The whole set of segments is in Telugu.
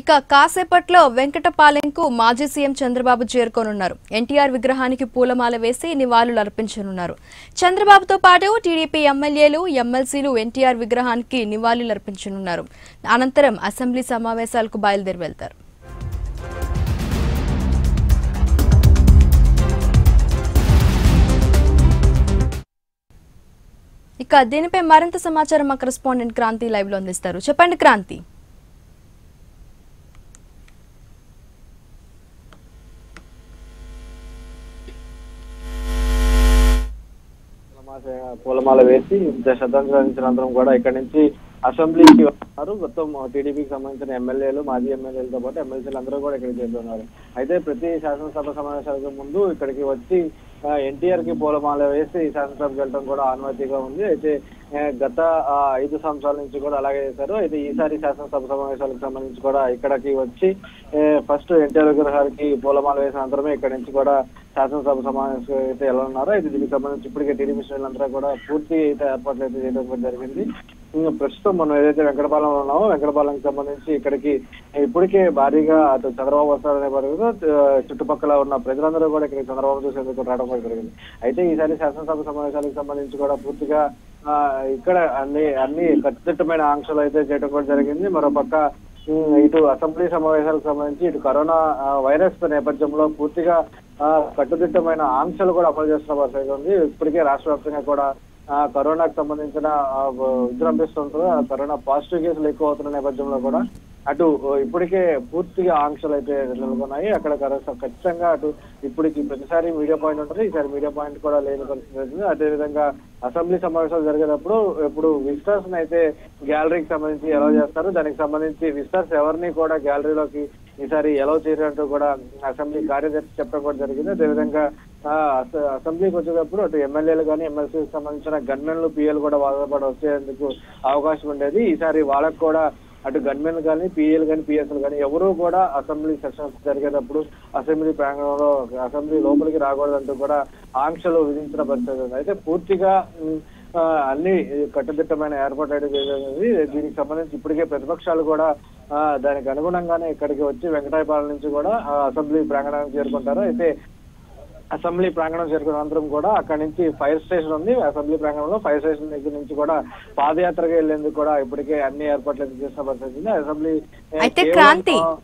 ఇక కాసేపట్లో వెంకటపాలెంకు మాజీ సీఎం చంద్రబాబు చేరుకోనున్నారు ఎన్టీఆర్ విగ్రహానికి పూలమాల వేసి నివాళులు అర్పించనున్నారు చంద్రబాబుతో పాటు టీడీపీ ఎమ్మెల్యేలు ఎమ్మెల్సీలు ఎన్టీఆర్ విగ్రహానికి నివాళులు అర్పించనున్నారు అనంతరం అసెంబ్లీ సమావేశాలకు బయలుదేరి వెళ్తారు ఇక దీనిపై మరింత సమాచారం మా కరెస్పాండెంట్ క్రాంతి లైవ్ లో అందిస్తారు చెప్పండి క్రాంతి పూలమాల- పూలమాల వేసి శ్రద్ధాంజలి అనంతరం కూడా ఇక్కడి నుంచి అసెంబ్లీకి వస్తున్నారు మొత్తం టీడీపీకి సంబంధించిన ఎమ్మెల్యేలు మాజీ ఎమ్మెల్యేలతో పాటు ఎమ్మెల్సీలు అందరూ కూడా ఇక్కడికి చేరుతున్నారు అయితే ప్రతి శాసనసభ సమావేశాలకు ముందు ఇక్కడికి వచ్చి ఎన్టీఆర్ కి పూలమాల వేసి శాసనసభకు వెళ్ళడం కూడా ఆనవాయితీగా ఉంది అయితే ఆ, గత ఆ, ఐదు సంవత్సరాల నుంచి కూడా అలాగే చేశారు అయితే ఈసారి శాసనసభ సమావేశాలకు సంబంధించి కూడా ఇక్కడికి వచ్చి ఫస్ట్ ఎన్టీఆర్ విగ్రహానికి పూలమాల వేసిన అనంతరమే ఇక్కడ నుంచి కూడా శాసనసభ సమావేశం అయితే వెళ్ళనున్నారు అయితే దీనికి సంబంధించి ఇప్పటికే టీడీపీ శ్రేణులంతా కూడా పూర్తి అయితే ఏర్పాట్లు అయితే చేయడం కూడా జరిగింది ఇంకా ప్రస్తుతం మనం ఏదైతే వెంకటపాలెంలో ఉన్నామో వెంకటపాలెంకి సంబంధించి ఇక్కడికి ఇప్పటికే భారీగా అటు చంద్రబాబు వస్తారనే పరిస్థితిలో ఆ, చుట్టుపక్కల ఉన్న ప్రజలందరూ కూడా ఇక్కడ చంద్రబాబు చూసేందుకు రావడం కూడా జరిగింది అయితే ఈసారి శాసనసభ సమావేశాలకు సంబంధించి కూడా పూర్తిగా ఆ, ఇక్కడ అన్ని అన్ని ఖచ్చితమైన ఆంక్షలు అయితే చేయడం కూడా జరిగింది మరోపక్క ఉమ్, ఇటు అసెంబ్లీ సమావేశాలకు సంబంధించి ఇటు కరోనా ఆ, వైరస్ నేపథ్యంలో పూర్తిగా ఆ, కట్టుదిట్టమైన ఆంక్షలు కూడా అమలు చేస్తున్న పరిస్థితి ఉంది ఇప్పటికే రాష్ట్ర వ్యాప్తంగా కూడా ఆ, కరోనాకు సంబంధించిన ఆ, విజృంభిస్తుంటుంది ఆ కరోనా పాజిటివ్ కేసులు ఎక్కువ అవుతున్న నేపథ్యంలో కూడా అటు ఇప్పటికే పూర్తిగా ఆంక్షలు అయితే నెలకొన్నాయి అక్కడ కర- ఖచ్చితంగా అటు ఇప్పటికి ప్రతిసారి మీడియా పాయింట్ ఉంటుంది ఈసారి మీడియా పాయింట్ కూడా లేని పరిస్థితి ఉంది అదేవిధంగా అసెంబ్లీ సమావేశాలు జరిగేటప్పుడు ఇప్పుడు విజిటర్స్ అయితే గ్యాలరీకి సంబంధించి ఎలా చేస్తారు దానికి సంబంధించి విజిటర్స్ ఎవరిని కూడా గ్యాలరీలోకి ఈసారి ఎలా చేయరంటూ కూడా అసెంబ్లీ కార్యదర్శి చెప్పడం కూడా జరిగింది అదేవిధంగా ఆ, అస- అసెంబ్లీకి వచ్చేటప్పుడు అటు ఎమ్మెల్యేలు కానీ ఎమ్మెల్సీకి సంబంధించిన గన్మెన్లు పిఎల్ కూడా వాదపడి వచ్చేందుకు అవకాశం ఉండేది ఈసారి వాళ్ళకు కూడా అటు గన్మెన్ కానీ పిఎల్ కానీ పిఎస్ఎల్ కానీ ఎవరు కూడా అసెంబ్లీ సెషన్స్ జరిగేటప్పుడు అసెంబ్లీ ప్రాంగణంలో అసెంబ్లీ లోపలికి రాకూడదంటూ కూడా ఆంక్షలు విధించిన పరిస్థితి ఉంది అయితే పూర్తిగా ఉమ్, ఆ, అన్ని కట్టుదిట్టమైన ఏర్పాటు అయితే చేసేది దీనికి సంబంధించి ఇప్పటికే ప్రతిపక్షాలు కూడా ఆ, దానికి అనుగుణంగానే ఇక్కడికి వచ్చి వెంకటాయపాలెం నుంచి కూడా ఆ, అసెంబ్లీ ప్రాంగణానికి చేరుకుంటారు అయితే అసెంబ్లీ ప్రాంగణం చేరుకున్న అనంతరం కూడా అక్కడి నుంచి ఫైర్ స్టేషన్ ఉంది అసెంబ్లీ ప్రాంగణంలో ఫైర్ స్టేషన్ దగ్గర నుంచి కూడా పాదయాత్రగా వెళ్లేందుకు కూడా ఇప్పటికే అన్ని ఏర్పాట్లు అయితే చేసిన పరిస్థితి ఉంది అసెంబ్లీ ఏ, అయితే కేవలం, క్రాంతి ఆ,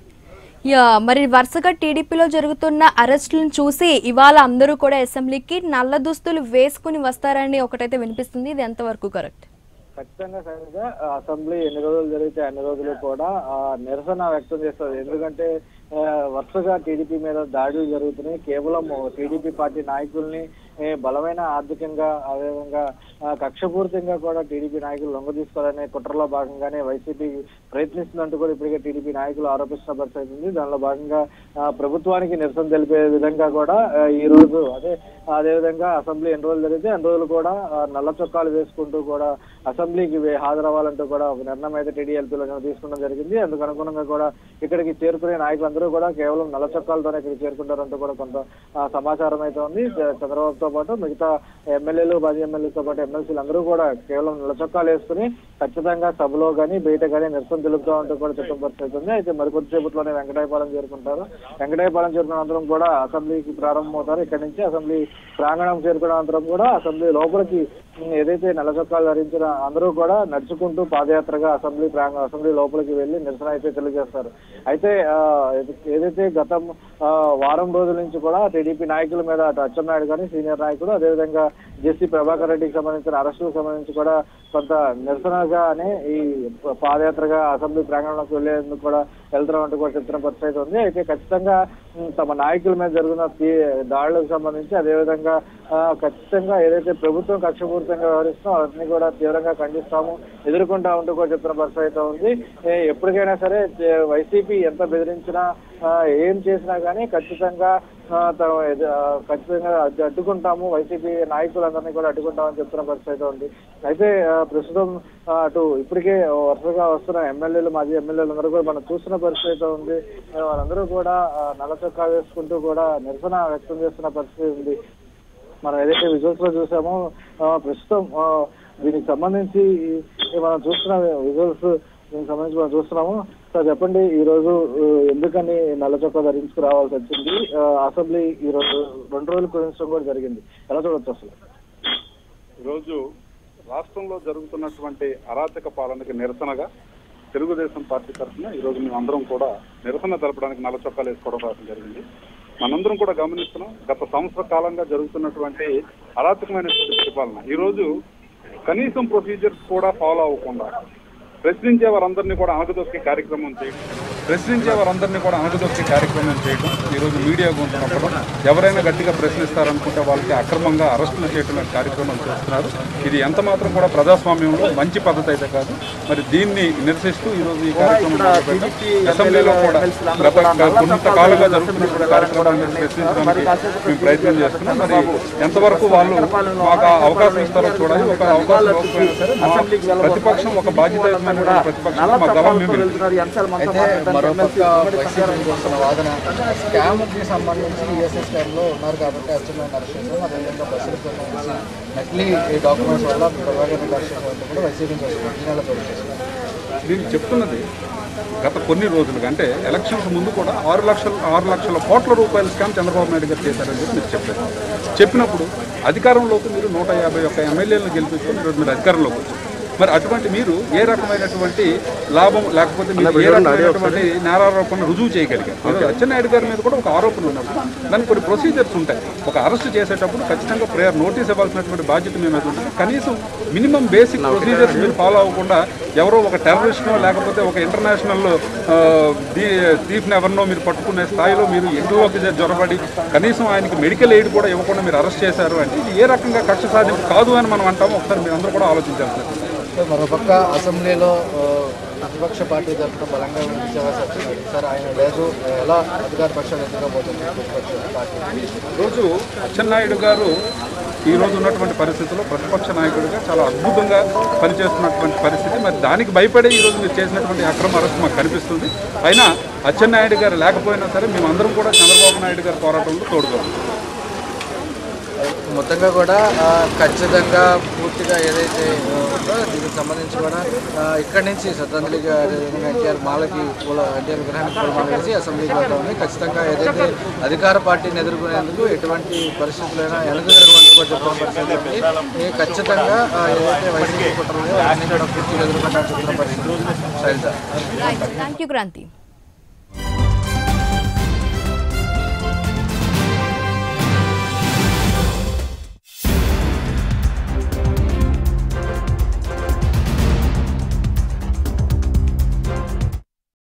యా మరి వరుసగా టీడీపీలో జరుగుతున్న అరెస్టులను చూసి ఇవాళ అందరూ కూడా అసెంబ్లీకి నల్ల దుస్తులు వేసుకుని వస్తారని ఒకటైతే వినిపిస్తుంది ఇది ఎంతవరకు కరెక్ట్ ఖచ్చితంగా సరిగా అసెంబ్లీ ఎన్ని రోజులు జరిగితే అన్ని రోజులు కూడా ఆ, నిరసన వ్యక్తం చేస్తారు ఎందుకంటే ఆ, వరుసగా టీడీపీ మీద దాడులు జరుగుతున్నాయి కేవలం టీడీపీ పార్టీ నాయకుల్ని ఏ, బలమైన ఆర్థికంగా అదేవిధంగా ఆ, కక్షపూరితంగా కూడా టీడీపీ నాయకులు లొంగ తీసుకోవాలనే కుట్రలో భాగంగానే వైసీపీ ప్రయత్నిస్తున్నట్టు కూడా ఇప్పటికే టీడీపీ నాయకులు ఆరోపిస్తున్న పరిస్థితి ఉంది దానిలో భాగంగా ఆ, ప్రభుత్వానికి నిరసన తెలిపే విధంగా కూడా ఆ, ఈ రోజు అదే అదేవిధంగా అసెంబ్లీ ఎన్ని రోజులు జరిగితే అన్ని రోజులు కూడా ఆ, నల్ల చొక్కాలు వేసుకుంటూ కూడా అసెంబ్లీకి వే- హాజరవ్వాలంటూ కూడా ఒక నిర్ణయం అయితే టీడీఎల్పీలో తీసుకోవడం జరిగింది అందుకు అనుగుణంగా కూడా ఇక్కడికి చేరుకునే నాయకులందరూ కూడా కేవలం నల్ల చొక్కాలతోనే ఇక్కడికి చేరుకుంటారంటూ కూడా కొంత ఆ, సమాచారం అయితే ఉంది చ- చంద్రబాబుతో పాటు మిగతా ఎమ్మెల్యేలు మాజీ ఎమ్మెల్యేలతో పాటు ఎమ్మెల్సీలు అందరూ కూడా కేవలం నల్ల చొక్కాలు వేసుకుని ఖచ్చితంగా సభలో కానీ బయట కానీ నిరసన తెలుపుతా ఉంటూ కూడా చెప్పడం పరిస్థితి ఉంది అయితే మరికొద్దిసేపట్లోనే వెంకటాయపాలెం చేరుకుంటారు వెంకటాయపాలెం చేరుకున్న అనంతరం కూడా అసెంబ్లీకి ప్రారంభమవుతారు ఇక్కడ నుంచి అసెంబ్లీ ప్రాంగణం చేరుకున్న అనంతరం కూడా అసెంబ్లీ లోపలికి ఉమ్, ఏదైతే నల్ల చొక్కాలు ధరించిన అందరూ కూడా నడుచుకుంటూ పాదయాత్రగా అసెంబ్లీ ప్రాంగ అసెంబ్లీ లోపలికి వెళ్లి నిరసన అయితే తెలియజేస్తారు అయితే ఆ, ఏది- ఏదైతే గతం ఆ, వారం రోజుల నుంచి కూడా టీడీపీ నాయకుల మీద అటు అచ్చెన్నాయుడు కానీ సీనియర్ నాయకుడు అదేవిధంగా జెస్సీ ప్రభాకర్ రెడ్డికి సంబంధించిన అరెస్టులకు సంబంధించి కూడా కొంత నిరసనగానే ఈ పాదయాత్రగా అసెంబ్లీ ప్రాంగణంలోకి వెళ్లేందుకు కూడా వెళ్తున్నామంటూ కూడా చెప్తున్న పరిస్థితి ఉంది అయితే ఖచ్చితంగా ఉమ్, తమ నాయకుల మీద జరిగిన తీ- దాడులకు సంబంధించి అదేవిధంగా ఆ, ఖచ్చితంగా ఏదైతే ప్రభుత్వం కక్షపూరితంగా వ్యవహరిస్తుందో వాటిని కూడా తీవ్రంగా ఖండిస్తాము ఎదుర్కొంటా ఉంటూ కూడా చెప్తున్న పరిస్థితి అయితే ఉంది ఏ, ఎప్పటికైనా సరే ఏ, వైసీపీ ఎంత బెదిరించినా ఆ, ఏం చేసినా కానీ ఖచ్చితంగా ఆ, తమ ఎద- ఆ, ఖచ్చితంగా అడ్డు- అడ్డుకుంటాము వైసీపీ నాయకులందరినీ కూడా అడ్డుకుంటామని చెప్తున్న పరిస్థితి అయితే ఉంది అయితే ఆ, ప్రస్తుతం ఆ, అటు ఇప్పటికే వరుసగా వస్తున్న ఎమ్మెల్యేలు మాజీ ఎమ్మెల్యేలు అందరూ కూడా మనం చూస్తున్న పరిస్థితి అయితే ఉంది ఆ, వాళ్ళందరూ కూడా ఆ, నల్ల చొక్కా వేసుకుంటూ కూడా నిరసన వ్యక్తం చేస్తున్న పరిస్థితి ఉంది మనం ఏదైతే విజువల్స్ లో చూసామో ఆ, ప్రస్తుతం ఆ, దీనికి సంబంధించి ఈ మనం చూస్తున్న విజువల్స్ దీనికి సంబంధించి మనం చూస్తున్నాము సార్ చెప్పండి ఈ రోజు ఆ, ఎందుకని నల్ల చొక్కా ధరించుకు రావాల్సి వచ్చింది ఆ, అసెంబ్లీ ఈ రోజు రెండు రోజులు కుదించడం కూడా జరిగింది ఎలా చూడొచ్చు అసలు ఈరోజు రాష్ట్రంలో జరుగుతున్నటువంటి అరాచక పాలనకి నిరసనగా తెలుగుదేశం పార్టీ తరఫున ఈరోజు మేము అందరం కూడా నిరసన తెలపడానికి నల్ల చొక్కాలు వేసుకోవడం రావడం జరిగింది మనందరం కూడా గమనిస్తున్నాం గత సంవత్సర కాలంగా జరుగుతున్నటువంటి అరాచకమైనటువంటి పరిపాలన ఈరోజు కనీసం ప్రొసీజర్స్ కూడా ఫాలో అవ్వకుండా ప్రశ్నించే వారందరినీ కూడా అణగదొక్కే కార్యక్రమం చేయడం ప్రశ్నించే వారందరినీ కూడా అణగదొక్కే కార్యక్రమం చేయడం ఈరోజు మీడియా గొంతున్నప్పుడు ఎవరైనా గట్టిగా ప్రశ్నిస్తారనుకుంటే వాళ్ళకి అక్రమంగా అరెస్టులు చేయడం లాంటి కార్యక్రమాలు చేస్తున్నారు ఇది ఎంత మాత్రం కూడా ప్రజాస్వామ్యంలో మంచి పద్ధతి అయితే కాదు మరి దీన్ని నిరసిస్తూ ఈరోజు ఈ కార్యక్రమం మొదలుపెట్టాం. అసెంబ్లీలో కూడా గత కొంతకాలంగా జరుగుతున్నటువంటి కార్యక్రమాన్ని ప్రశ్నించడానికి మేము ప్రయత్నం చేస్తున్నాం మరి ఎంతవరకు వాళ్ళు మాకు ఆ అవకాశం ఇస్తారో చూడాలి ఒక అవకాశం ఇవ్వకపోయినా సరే మా ప్రతిపక్షం ఒక బాధ్యతాయుతమైనటువంటి ప్రతిపక్షం మా గవం మేము వినిపిస్తాం. అయితే మరోపక్క వైసీపీ చేస్తున్న వాదన స్కామ్కి సంబంధించి ఈఎస్ఐ స్కామ్లో ఉన్నారు కాబట్టి అచ్చెన్నాయుడు అరెస్ట్ చేశారు అదేవిధంగా బస్సులకు సంబంధించి నకిలీ డాక్యుమెంట్స్ వల్ల ప్రభాకర్ అరెస్ట్ చేసినట్టు కూడా వైసీపీ చేస్తున్నారు ఈ నెల చోటు చేస్తున్నారు నేను చెప్తున్నది గత కొన్ని రోజులుగా అంటే ఎలక్షన్స్ ముందు కూడా ఆరు లక్షల ఆరు లక్షల కోట్ల రూపాయల స్కామ్ చంద్రబాబు నాయుడు గారు చేశారని చెప్పి మీరు చెప్పారు చెప్పినప్పుడు అధికారంలోకి మీరు నూట యాభై ఒక్క ఎమ్మెల్యేలను గెలిపించుకొని ఈరోజు మీరు అధికారంలోకి వచ్చారు మరి అటువంటి మీరు ఏ రకమైనటువంటి లాభం లేకపోతే మీరు ఏ రకమైనటువంటి నేరారోపణ రుజువు చేయగలిగారు ఈరోజు అచ్చెన్నాయుడు గారి మీద కూడా ఒక ఆరోపణ ఉన్నప్పుడు దానికి కొన్ని ప్రొసీజర్స్ ఉంటాయి ఒక అరెస్ట్ చేసేటప్పుడు ఖచ్చితంగా ప్రేయర్ నోటీస్ ఇవ్వాల్సినటువంటి బాధ్యత మీ మీద ఉంటుంది కనీసం మినిమం బేసిక్ ప్రొసీజర్స్ మీరు ఫాలో అవ్వకుండా ఎవరో ఒక టెర్రరిస్ట్నో లేకపోతే ఒక ఇంటర్నేషనల్ థీఫ్ని ఎవరినో మీరు పట్టుకునే స్థాయిలో మీరు ఇంట్లోకి జొరబడి కనీసం ఆయనకి మెడికల్ ఎయిడ్ కూడా ఇవ్వకుండా మీరు అరెస్ట్ చేశారు అంటే ఇది ఏ రకంగా కక్ష సాధింపు కాదు అని మనం అంటాము ఒకసారి మీరు అందరూ కూడా ఆలోచించాల్సింది సో మరోపక్క అసెంబ్లీలో ఆ, ప్రతిపక్ష పార్టీ తరఫున బలంగా వినిపించేవాల్సి వచ్చింది సార్ ఆయన లేదు ఎలా అధికార పక్షాలు ఎదుర్కోబోతుంది ప్రతిపక్ష పార్టీ ఈరోజు అచ్చెన్నాయుడు గారు ఈ రోజు ఉన్నటువంటి పరిస్థితుల్లో ప్రతిపక్ష నాయకుడిగా చాలా అద్భుతంగా పనిచేస్తున్నటువంటి పరిస్థితి మరి దానికి భయపడే ఈ రోజు మీరు చేసినటువంటి అక్రమ అరెస్ట్ మాకు కనిపిస్తుంది అయినా అచ్చెన్నాయుడు గారు లేకపోయినా సరే మేమందరం కూడా చంద్రబాబు నాయుడు గారి పోరాటంలో తోడుగా మొత్తంగా కూడా ఆ, ఖచ్చితంగా పూర్తిగా ఏదైతే ఆ, ఉందో దీనికి సంబంధించి కూడా ఆ, ఇక్కడి నుంచి శ్రద్ధాంజలి ఎన్టీఆర్ మాలకి పూల ఎన్టీఆర్ విగ్రహానికి పూలమాల వేసి అసెంబ్లీకి వెళ్తా ఉంది ఖచ్చితంగా ఏదైతే అధికార పార్టీని ఎదుర్కొనేందుకు ఎటువంటి పరిస్థితులైనా వెనుదిరగకుండా కూడా చెప్పడం పరిస్థితి ఉంది. ఈ ఖచ్చితంగా ఆ, ఏదైతే వైసీపీ కుట్రలు అన్ని కూడా పూర్తిగా ఎదుర్కొంటారు చెప్తున్న పరిస్థితి Sailaja right thank you Kranti